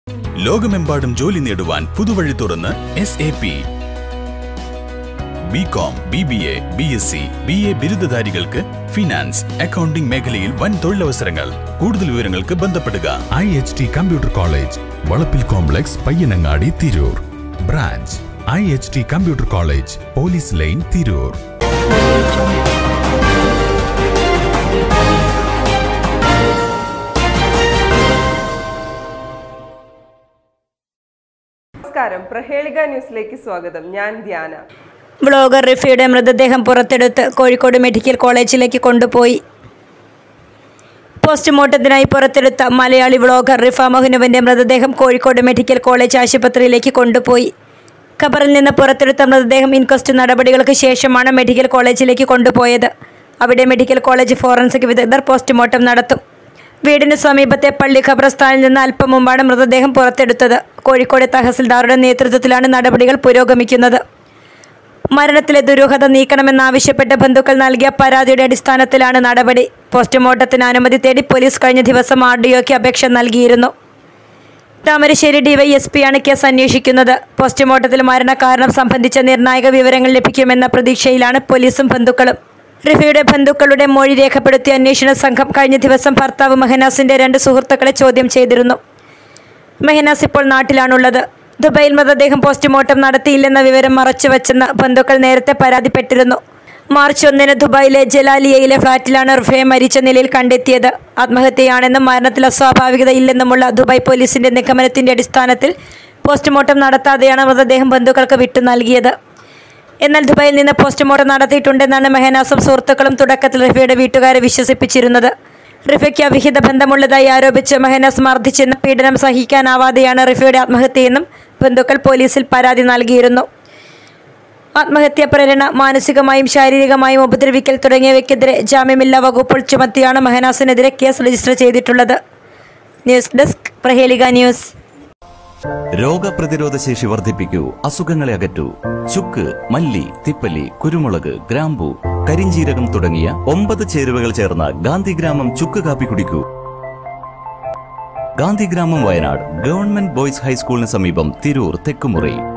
ലോകമെമ്പാടും ജോലി നേടുവാൻ പുതുവഴി തുറന്ന് S A P B com B B A B S C B A ബിരുദധാരികൾക്ക് ഫിനാൻസ് അക്കൗണ്ടിംഗ് മേഖലയിൽ വൻ തൊഴിലവസരങ്ങൾ കൂടുതൽ വിവരങ്ങൾക്ക് ബന്ധപ്പെടുക I H T computer college Valappil complex Payyanangadi Tirur branch I H T computer college police line Tirur നമസ്കാരം പ്രഹേളിക ന്യൂസിലേക്ക് സ്വാഗതം ഞാൻ ധ്യാന ബ്ലോഗർ റിഫയുടെ മൃതദേഹം പുറത്തെടുത്ത് കോഴിക്കോട് മെഡിക്കൽ കോളേജിലേക്ക് കൊണ്ടുപോയി പോസ്റ്റ്മോർട്ടത്തിനായി പുറത്തെടുത്ത മലയാളി വ്ളോഗർ റിഫ മഹുനുവിന്റെ മൃതദേഹം കോഴിക്കോട് മെഡിക്കൽ കോളേജ് ആശുപത്രിയിലേക്ക് കൊണ്ടുപോയി ഖബറിൽ നിന്ന് പുറത്തെടുത്ത മൃതദേഹം ഇൻക്വസ്റ്റ് നടപടികൾക്ക് ശേഷമാണ് മെഡിക്കൽ കോളേജിലേക്ക് കൊണ്ടുപോയത് അവിടെ മെഡിക്കൽ കോളേജ് ഫോറൻസിക് വിദഗ്ധർ പോസ്റ്റ്മോർട്ടം നടത്തും വീടിന് സമീപത്തെ പള്ളി ഖബർസ്ഥാനിൽ നിന്ന് അല്പം മുമ്പാണ് മൃതദേഹം പുറത്തെടുത്തത് കോഴിക്കോട് തഹസിൽദാറുടെ നേതൃത്വത്തിലാണ് നടപടികൾ പുരോഗമിക്കുന്നത് മരണത്തിലെ ദുരൂഹത നീക്കണമെന്നാവശ്യപ്പെട്ട് ബന്ധുക്കൾ നൽകിയ പരാതിയുടെ അടിസ്ഥാനത്തിലാണ് നടപടി പോസ്റ്റ്മോർട്ടത്തിന് അനുമതി തേടി പോലീസ് കഴിഞ്ഞ ദിവസം ആർ ഡി ഒക്ക് അപേക്ഷ നൽകിയിരുന്നു താമരശ്ശേരി ഡിവൈഎസ്പിയാണ് കേസ് അന്വേഷിക്കുന്നത് പോസ്റ്റ്മോർട്ടത്തിൽ മരണകാരണം സംബന്ധിച്ച നിർണായക വിവരങ്ങൾ ലഭിക്കുമെന്ന പ്രതീക്ഷയിലാണ് പോലീസും ബന്ധുക്കളും റിഫയുടെ ബന്ധുക്കളുടെ മൊഴി രേഖപ്പെടുത്തിയ അന്വേഷണ സംഘം കഴിഞ്ഞ ദിവസം ഭർത്താവ് മെഹനാസിന്റെ രണ്ട് സുഹൃത്തുക്കളെ ചോദ്യം ചെയ്തിരുന്നു മെഹനാസ് ഇപ്പോൾ നാട്ടിലാണുള്ളത് ദുബൈയിൽ മൃതദേഹം പോസ്റ്റ്മോർട്ടം നടത്തിയില്ലെന്ന വിവരം മറച്ചുവെച്ചെന്ന് ബന്ധുക്കൾ നേരത്തെ പരാതിപ്പെട്ടിരുന്നു മാർച്ച് ഒന്നിന് ദുബായിലെ ജലാലിയയിലെ ഫ്ളാറ്റിലാണ് റിഫയെ മരിച്ച നിലയിൽ കണ്ടെത്തിയത് ആത്മഹത്യയാണെന്നും മരണത്തിൽ അസ്വാഭാവികത ഇല്ലെന്നുമുള്ള ദുബായ് പോലീസിന്റെ നിഗമനത്തിന്റെ അടിസ്ഥാനത്തിൽ പോസ്റ്റ്മോർട്ടം നടത്താതെയാണ് മൃതദേഹം ബന്ധുക്കൾക്ക് വിട്ടു നൽകിയത് എന്നാൽ ദുബായിൽ നിന്ന് പോസ്റ്റ്മോർട്ടം നടത്തിയിട്ടുണ്ടെന്നാണ് മെഹനാസും സുഹൃത്തുക്കളും തുടക്കത്തിൽ റിഫയുടെ വീട്ടുകാരെ വിശ്വസിപ്പിച്ചിരുന്നത് റിഫയ്ക്ക് അവിഹിത ബന്ധമുള്ളതായി ആരോപിച്ച് മെഹനാസ് മർദ്ദിച്ചെന്ന് പീഡനം സഹിക്കാനാവാതെയാണ് റിഫയുടെ ആത്മഹത്യയെന്നും ബന്ധുക്കൾ പോലീസിൽ പരാതി നൽകിയിരുന്നു ആത്മഹത്യാ പ്രേരണ മാനസികമായും ശാരീരികമായും ഉപദ്രവിക്കൽ തുടങ്ങിയവയ്ക്കെതിരെ ജാമ്യമില്ലാ വകുപ്പുകൾ ചുമത്തിയാണ് മെഹനാസിനെതിരെ കേസ് രജിസ്റ്റർ ചെയ്തിട്ടുള്ളത് ന്യൂസ് ഡെസ്ക് പ്രഹേലിക ന്യൂസ് രോഗപ്രതിരോധ ശേഷി വർദ്ധിപ്പിക്കൂ അസുഖങ്ങളെ അകറ്റൂ ചുക്ക് മല്ലി തിപ്പല്ലി കുരുമുളക് ഗ്രാമ്പു കരിഞ്ചീരകം തുടങ്ങിയ ഒമ്പത് ചേരുവകൾ ചേർന്ന ഗാന്ധിഗ്രാമം ചുക്ക് കാപ്പി കുടിക്കൂ ഗാന്ധിഗ്രാമം വയനാട് ഗവൺമെന്റ് ബോയ്സ് ഹൈസ്കൂളിന് സമീപം തിരൂർ തെക്കുമുറി